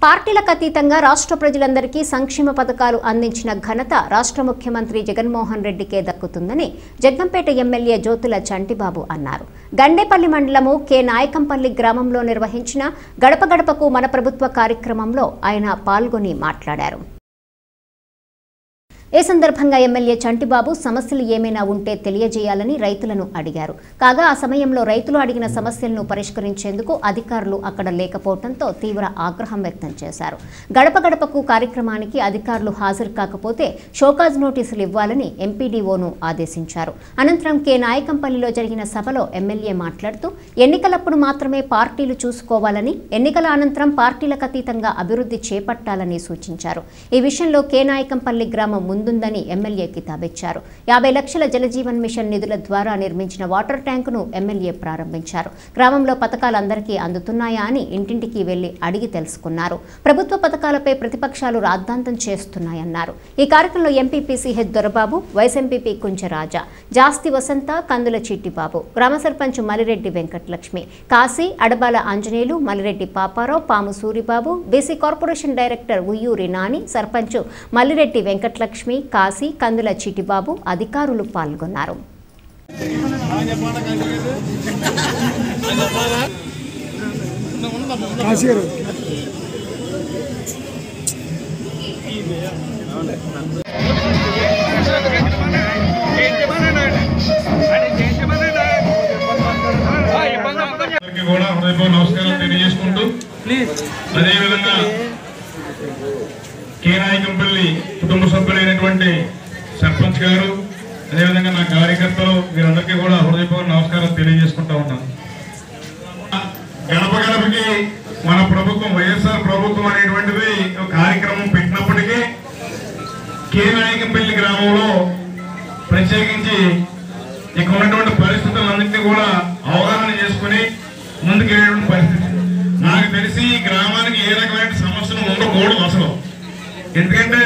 పార్టీలకు అతీతంగా రాష్ట్ర ప్రజలందరికీ సంక్షేమ పథకాలు అందించిన ఘనత రాష్ట్ర ముఖ్యమంత్రి జగన్మోహన్ రెడ్డికే దక్కుతుందని జగ్గంపేట ఎమ్మెల్యే జ్యోతుల చంటిబాబు అన్నారు గండేపల్లి మండలము కె నాయకంపల్లి గ్రామంలో నిర్వహించిన గడప గడపకు మన ప్రభుత్వ కార్యక్రమంలో ఆయన పాల్గొని మాట్లాడారు ఈ సందర్భంగా ఎమ్మెల్యే చంటిబాబు సమస్యలు ఏమైనా ఉంటే తెలియజేయాలని రైతులను అడిగారు కాగా ఆ సమయంలో రైతులు అడిగిన సమస్యలను పరిష్కరించేందుకు అధికారులు అక్కడ లేకపోవడంతో తీవ్ర ఆగ్రహం వ్యక్తం చేశారు గడప గడపకు కార్యక్రమానికి అధికారులు హాజరు కాకపోతే షోకాజ్ నోటీసులు ఇవ్వాలని ఎంపీడీఓను ఆదేశించారు అనంతరం కె నాయకంపల్లిలో జరిగిన సభలో ఎమ్మెల్యే మాట్లాడుతూ ఎన్నికలప్పుడు మాత్రమే పార్టీలు చూసుకోవాలని ఎన్నికల అనంతరం పార్టీలకు అతీతంగా అభివృద్ధి చేపట్టాలని సూచించారు ఈ విషయంలో కె నాయకంపల్లి గ్రామం ముందుందని ఎమ్మెల్యే కితాబిచ్చారు యాభై లక్షల జలజీవన్ మిషన్ నిధుల ద్వారా నిర్మించిన వాటర్ ట్యాంకును ఎమ్మెల్యే ప్రారంభించారు గ్రామంలో పథకాలు అందరికీ అందుతున్నాయా అని ఇంటింటికి వెళ్లి అడిగి తెలుసుకున్నారు ప్రభుత్వ పథకాలపై ప్రతిపక్షాలు రాద్ధాంతం చేస్తున్నాయన్నారు ఈ కార్యక్రమంలో MPP C H Dorababu vice MPP Kuncharaja Jasti Vasantha Kandula Chittibabu గ్రామ sarpanch Malireddy Venkatalakshmi Kashi Adabala Anjaneyulu Malireddy Paparao Pamu Suribabu BC corporation director Uyyuri Nani sarpanch Mallireddy Venkatalakshmi Kasi Kandula Chitibabu అధికారులు పాల్గొన్నారు కాశీగారు అందరికీ కూడా హృదయపూర్వక నమస్కారం తెలియజేసుకుంటూ అదేవిధంగా కే నాయకంపల్లి కుటుంబ సభ్యులైనటువంటి సర్పంచ్ గారు అదేవిధంగా నా కార్యకర్తలు వీరందరికీ కూడా హృదయపూర్వక నమస్కారం తెలియజేసుకుంటా ఉన్నాను గడప గడపకి మన ప్రభుత్వం వైఎస్ఆర్ ప్రభుత్వం అనేటువంటిది ఒక కార్యక్రమం పెట్టినప్పటికీ కే నాయకంపల్లి గ్రామంలో ప్రత్యేకించి ఇక్కడ ఉన్నటువంటి పరిస్థితులన్నింటినీ కూడా అవగాహన చేసుకుని ముందుకెళ్ళేటువంటి పరిస్థితి నాకు తెలిసి ఈ గ్రామానికి ఏ రకమైన సమస్యలు ఉండకూడదు అసలు ఎందుకంటే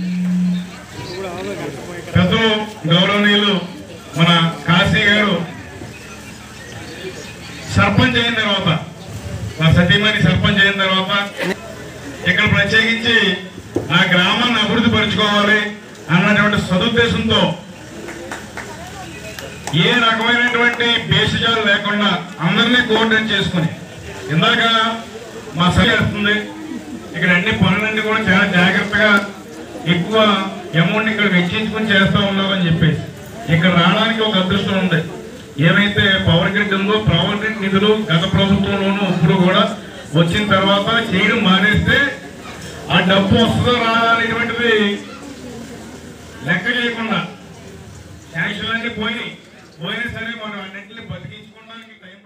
పెద్దలు గౌరవనీయులు మన కాశీ గారు సర్పంచ్ అయిన తర్వాత మా సతీమణి సర్పంచ్ అయిన తర్వాత ఇక్కడ ప్రత్యేకించి ఆ గ్రామాన్ని అభివృద్ధి పరుచుకోవాలి అన్నటువంటి సదుద్దేశంతో ఏ రకమైనటువంటి భేషజాలు లేకుండా అందరినీ కోఆర్డినేట్ చేసుకుని ఇందాక మా సరి వస్తుంది ఇక్కడ అన్ని పనులన్నీ కూడా చాలా జాగ్రత్తగా ఎక్కువ అమౌంట్ ఇక్కడ వెచ్చించుకుని చేస్తా ఉన్నారని చెప్పేసి ఇక్కడ రావడానికి ఒక అదృష్టం ఉంది ఏమైతే పవర్ గ్రిడ్ ఉందో పవర్ గ్రిడ్ నిధులు గత ప్రభుత్వంలోనూ ఇప్పుడు కూడా వచ్చిన తర్వాత చేయడం మానేస్తే ఆ డబ్బు వస్తుందో రాదా అనేటువంటిది లెక్క చేయకుండా శాంక్షన్ అన్ని పోయినాయి పోయినా సరే మనం అన్నింటిని బతికించుకోవడానికి టైం